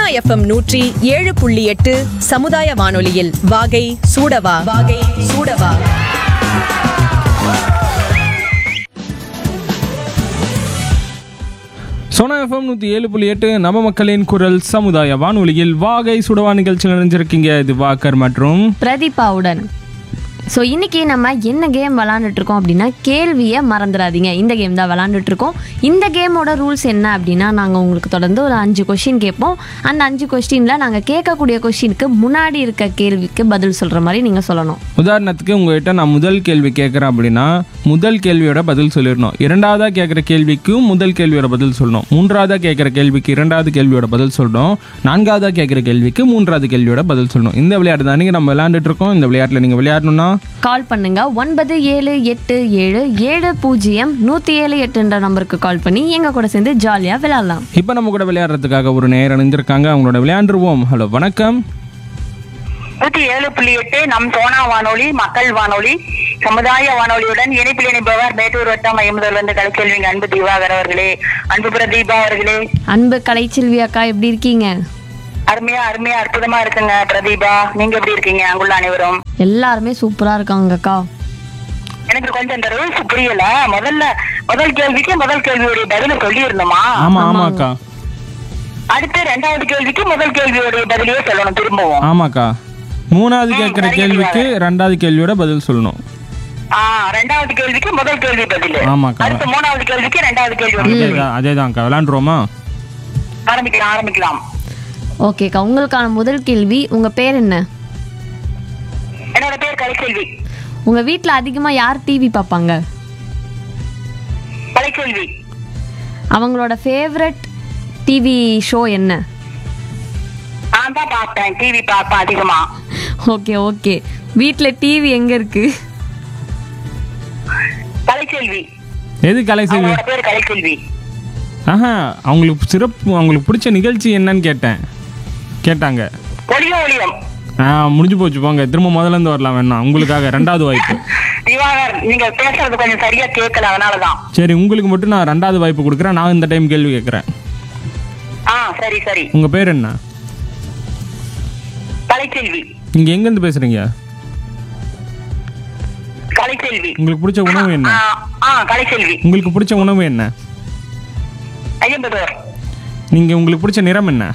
Sona FM நூற்றி ஏழு புள்ளி எட்டு சமுதாய வானொலியில் வாகை சூடவா வாகை சூடவா சோனா எஃப்எம் நூற்றி ஏழு புள்ளி எட்டு நம்ம மக்களின் குரல் சமுதாய வானொலியில் வாகை சுடவா நிகழ்ச்சியில் நினைஞ்சிருக்கீங்க இது வாக்கர் மற்றும் பிரதீபாவுடன் ஸோ இன்னைக்கு நம்ம என்ன கேம் விளாண்டுட்டு இருக்கோம் அப்படின்னா கேள்வியை மறந்துடாதீங்க இந்த கேம் தான் விளாண்டுட்டு இருக்கோம் இந்த கேமோட ரூல்ஸ் என்ன அப்படின்னா நாங்கள் உங்களுக்கு தொடர்ந்து ஒரு அஞ்சு கொஷின் கேட்போம் அந்த அஞ்சு கொஸ்டினில் நாங்கள் கேட்கக்கூடிய கொஷினுக்கு முன்னாடி இருக்க கேள்விக்கு பதில் சொல்கிற மாதிரி நீங்கள் சொல்லணும் உதாரணத்துக்கு உங்ககிட்ட நான் முதல் கேள்வி கேட்குறேன் அப்படின்னா முதல் கேள்வியோட பதில் சொல்லிடணும் இரண்டாவதாக கேட்குற கேள்விக்கும் முதல் கேள்வியோட பதில் சொல்லணும் மூன்றாவதாக கேட்குற கேள்விக்கு இரண்டாவது கேள்வியோட பதில் சொல்லணும் நான்காவதாக கேட்குற கேள்விக்கு மூன்றாவது கேள்வியோட பதில் சொல்லணும் இந்த விளையாட்டு தான் நீங்கள் நம்ம விளையாண்டுட்டு இருக்கோம் இந்த விளையாட்டில் நீங்கள் விளையாடணும்னா கால் பண்ணுங்க ஒன்பது ஏழு எட்டு ஏழு ஏழு பூஜ்ஜியம் நூற்றி ஏழு எட்டுன்ற நம்பருக்கு கால் பண்ணி எங்கள் கூட சேர்ந்து ஜாலியாக விளையாடலாம் இப்போ நம்ம கூட விளையாடுறதுக்காக ஒரு நேரம் அணிஞ்சிருக்காங்க அவங்களோட விளையாண்டுருவோம் ஹலோ வணக்கம் நூத்தி ஏழு புள்ளி எட்டு நம் சோனா வானொலி மக்கள் வானொலி சமுதாய வானொலியுடன் இணைப்பில் இணைப்பவர் மேட்டூர் வட்டம் ஐம்பதுலேருந்து கலைச்செல்விங்க அன்பு தீபாகர் அவர்களே அன்பு பிரதீபா அவர்களே அன்பு கலைச்செல்வி அக்கா எப்படி இருக்கீங்க அருமையா அருமையா அற்புதமா இருக்குங்க பிரதீபா நீங்க எப்படி இருக்கீங்க அங்குள்ள அனைவரும் எல்லாருமே சூப்பராக இருக்காங்க அக்கா எனக்கு கொஞ்சம் இந்த ரூல்ஸ் புரியல முதல்ல முதல் கேள்விக்கு முதல் கேள்வியுடைய பதில சொல்லியிருந்தோமா ஆமாம் ஆமாக்கா அடுத்து ரெண்டாவது கேள்விக்கு முதல் கேள்வியுடைய பதிலையே சொல்லணும் திரும்பவும் ஆமாக்கா மூணாவது ம், கேட்குற சரிங்க கேள்விக்கு ரெண்டாவது கேள்வியோட பதில் சொல்லணும் ஆ ரெண்டாவது கேள்விக்கு முதல் கேள்வி பதில் ஆமாக்கா. அடுத்து மூணாவது கேள்விக்கு ரெண்டாவது கேள்வி அதேதான் அதேதான்க்கா விளையாண்டுருவோமா ஆரம்பிக்கலாம் ஆரம்பிக்கலாம் ஓகேக்கா உங்களுக்கான முதல் கேள்வி உங்கள் பேர் என்ன என்னோட பேர் கலைச்செல்வி உங்கள் வீட்டில் அதிகமாக யார் டிவி பார்ப்பாங்க கலைச்செல்வி அவங்களோட ஃபேவரட் டிவி ஷோ என்ன நான் தான் பார்த்தேன் டிவி பார்ப்பேன் அதிகமா ஓகே ஓகே வீட்டில் டிவி எங்கே இருக்குது கலைச்செல்வி எது கலை செல்வி அவங்களோட பேர் கலைச்செல்வி ஆஹா அவங்களுக்கு சிறப்பு அவங்களுக்கு பிடிச்ச நிகழ்ச்சி என்னன்னு கேட்டேன் கேட்டாங்க ஒளியும் ஒளியும் ஆ முடிஞ்சு போச்சு போங்க திரும்ப முதல்ல இருந்து வரலாம் வேணாம் உங்களுக்காக ரெண்டாவது வாய்ப்பு திவாகர் நீங்க பேசுறது கொஞ்சம் சரியா கேட்கல அதனாலதான் சரி உங்களுக்கு மட்டும் நான் ரெண்டாவது வாய்ப்பு கொடுக்குறேன் நான் இந்த டைம் கேள்வி கேட்குறேன் ஆ சரி சரி உங்கள் பேர் என்ன கலைச்செல்வி நீங்கள் எங்கேருந்து பேசுகிறீங்க கலைச்செல்வி உங்களுக்கு பிடிச்ச உணவு என்ன ஆ, ஆ கலைச்செல்வி உங்களுக்கு பிடிச்ச உணவு என்ன ஐயம்பதோர் நீங்கள் உங்களுக்கு பிடிச்ச நிறம் என்ன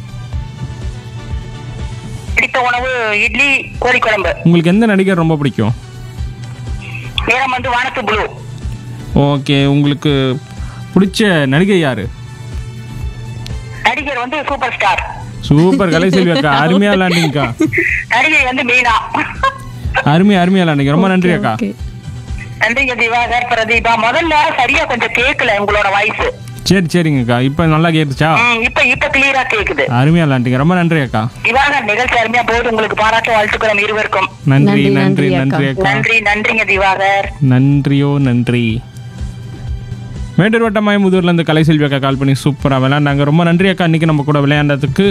பிடித்த உணவு இட்லி கோழிக்குழம்பு உங்களுக்கு எந்த நடிகர் ரொம்ப பிடிக்கும் நேரம் வந்து வானத்து ப்ளூ ஓகே உங்களுக்கு பிடிச்ச நடிகை யாரு நடிகர் வந்து சூப்பர் ஸ்டார் சூப்பர் கலைசெல்வி அக்கா அருமையா விளாண்டிங்கக்கா நடிகை வந்து மீனா அருமையா அருமையா விளாண்டிங்க ரொம்ப நன்றி அக்கா ஓகே நன்றிங்க திவாகர் பிரதீபா முதல்ல சரியா கொஞ்சம் கேட்கல உங்களோட வாய்ஸ் சரி சரிங்கக்கா இப்போ நல்லா கேட்டுச்சா இப்ப இப்ப கிளியரா கேக்குது அருமையா விளாண்டிங்க ரொம்ப நன்றி அக்கா திவாகர் நிகழ்ச்சி அருமையா போகுது உங்களுக்கு பாராட்டு வாழ்த்துக்கிறோம் இருவருக்கும் நன்றி நன்றி, நன்றி நன்றி நன்றி அக்கா நன்றி நன்றிங்க திவாகர் நன்றியோ நன்றி மேட்டூர் வட்டம் மயமுதூர்ல இருந்து கலைசெல்வி அக்கா கால் பண்ணி சூப்பராக விளையாண்டாங்க ரொம்ப நன்றி அக்கா இன்னைக்கு நம்ம கூட விளையாண்டதுக்கு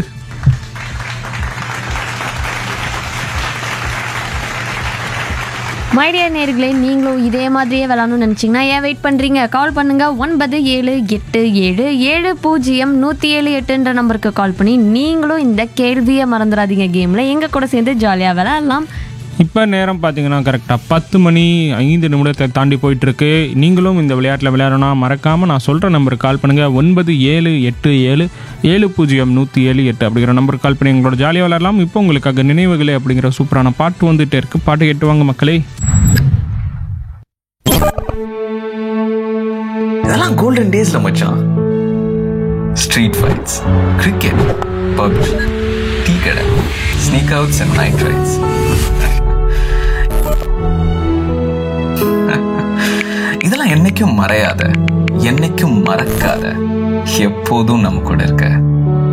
மைடியர் நேர்களே நீங்களும் இதே மாதிரியே விளாடணும்னு நினச்சிங்கன்னா ஏன் வெயிட் பண்ணுறீங்க கால் பண்ணுங்க ஒன்பது ஏழு எட்டு ஏழு ஏழு பூஜ்ஜியம் நூற்றி ஏழு எட்டுன்ற நம்பருக்கு கால் பண்ணி நீங்களும் இந்த கேள்வியை மறந்துடாதீங்க கேமில் எங்கள் கூட சேர்ந்து ஜாலியாக விளையாடலாம் இப்போ நேரம் பார்த்தீங்கன்னா கரெக்டாக பத்து மணி ஐந்து நிமிடத்தை தாண்டி போயிட்டு இருக்கு நீங்களும் இந்த விளையாட்டில் விளையாடணும் மறக்காமல் நான் சொல்கிற நம்பருக்கு கால் பண்ணுங்கள் ஒன்பது ஏழு எட்டு ஏழு ஏழு பூஜ்ஜியம் நூற்றி ஏழு எட்டு அப்படிங்கிற நம்பருக்கு கால் பண்ணி எங்களோட ஜாலியாக விளையாடலாம் இப்போ உங்களுக்காக நினைவுகளே அப்படிங்கிற சூப்பரான பாட்டு வந்துட்டே இருக்கு பாட்டு கேட்டு வாங்க மக்களே இதெல்லாம் கோல்டன் டேஸ்ல மச்சான் street fights cricket PUBG tea கடை sneak outs and night rides இதெல்லாம் என்னைக்கும் மறையாத என்னைக்கும் மறக்காத எப்போதும் நம்ம கூட இருக்க